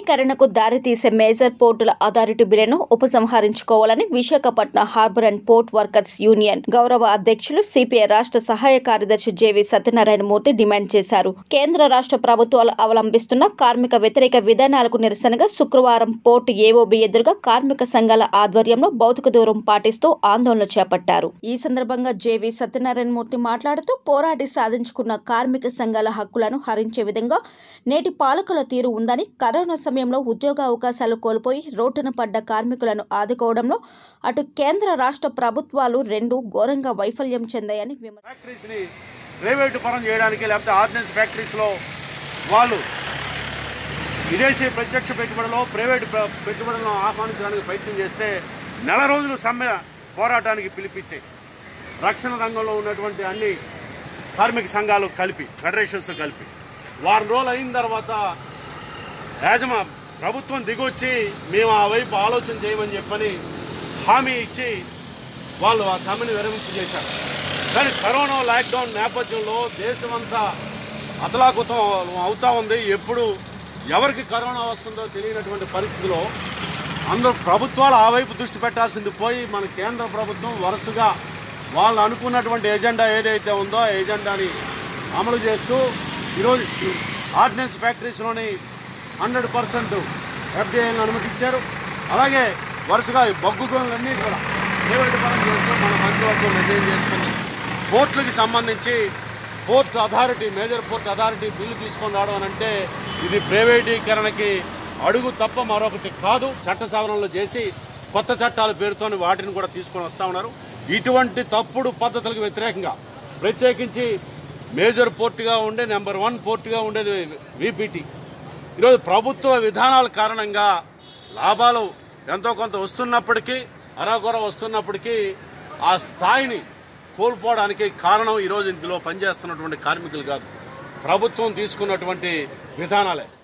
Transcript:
ప్రైవేటీకరణకు దారితీసే మేజర్ పోర్టుల అథారిటీ బిల్లును ఉపసంహరించుకోవాలని Visakhapatnam harbour and port workers union గౌరవ అధ్యక్షులు సిపిఐ రాష్ట్ర సహాయ కార్యదర్శి జేవి సత్యనారాయణ మూర్తి డిమాండ్ చేశారు కేంద్ర రాష్ట్ర ప్రభుత్వాలు అవలంబిస్తున్న కార్మిక వ్యతిరేక విధానాలకు నిరసనగా శుక్రవారం పోర్టు ఏఓబి ఎదురుగా కార్మిక సంఘాల ఆధ్వర్యంలో భౌతిక దూరం పాటిస్తూ ఆందోళన చేపట్టారు ఈ సందర్భంగా జేవి సత్యనారాయణ మూర్తి మాట్లాడుతూ పోరాడి సాధించుకున్న కార్మిక సంఘాల హక్కులను హరించే విధంగా నేటి పాలకుల తీరు ఉందని కరోనా సమయంలో ఉద్యోగ అవకాశాలు కోల్పోయి రోడ్డున పడ్డ కార్మికులను ఆదుకోవడంలో అటు కేంద్ర రాష్ట్ర ప్రభుత్వాలు రెండు ఘోరంగా వైఫల్యం చెందాయని విమర్శించారు ఫ్యాక్టరీస్ని ప్రైవేటు పరం చేయడానికి లేకపోతే ఆర్డినెన్స్ ఫ్యాక్టరీస్లో వాళ్ళు విదేశీ ప్రత్యక్ష పెట్టుబడిలో ప్రైవేటు ప్ర- పెట్టుబడులను ఆహ్వానించడానికి ప్రయత్నం చేస్తే నెల రోజులు సమ్మె పోరాటానికి పిలిపించాయి రక్షణ రంగంలో ఉన్నటువంటి అన్ని కార్మిక సంఘాలు కలిపి ఫెడరేషన్స్ కలిపి వారం రోజులు అయిన తర్వాత యాజమా ప్రభుత్వం దిగొచ్చి మేము ఆ వైపు ఆలోచన చేయమని చెప్పని హామీ ఇచ్చి వాళ్ళు ఆ సమ్మెను విరమింపు చేశారు కానీ కరోనా లాక్డౌన్ నేపథ్యంలో దేశమంతా అతలాకుతం అవుతా ఉంది ఎప్పుడు ఎవరికి కరోనా వస్తుందో తెలియనటువంటి పరిస్థితిలో అందరూ ప్రభుత్వాలు ఆ వైపు దృష్టి పెట్టాల్సింది పోయి మన కేంద్ర ప్రభుత్వం వరుసగా వాళ్ళు అనుకున్నటువంటి ఎజెండా ఏదైతే ఉందో ఆ ఎజెండాని అమలు చేస్తూ ఈరోజు ఆర్డినెన్స్ ఫ్యాక్టరీస్లోని హండ్రెడ్ పర్సెంట్ ఎఫ్డీఐలను అనుమతించారు అలాగే వరుసగా ఈ బొగ్గు గనులన్నీ కూడా ప్రైవేట్ పరం చేస్తూ మన మంత్రివర్గం నిర్ణయం చేసుకుంది పోర్టులకి సంబంధించి port authority major port authority bill తీసుకొని రావడం అని అంటే ఇది ప్రైవేటీకరణకి అడుగు తప్ప మరొకటి కాదు చట్ట సవరణలు చేసి కొత్త చట్టాల పేరుతో వాటిని కూడా తీసుకొని వస్తూ ఉన్నారు ఇటువంటి తప్పుడు పద్ధతులకు వ్యతిరేకంగా ప్రత్యేకించి మేజర్ పోర్టుగా ఉండే నెంబర్ వన్ పోర్టుగా ఉండేది విపిటి ఈరోజు ప్రభుత్వ విధానాల కారణంగా లాభాలు ఎంతో కొంత వస్తున్నప్పటికీ అరాకొర వస్తున్నప్పటికీ ఆ స్థాయిని కోల్పోవడానికి కారణం ఈరోజు ఇందులో పనిచేస్తున్నటువంటి కార్మికులు కాదు ప్రభుత్వం తీసుకున్నటువంటి విధానాలే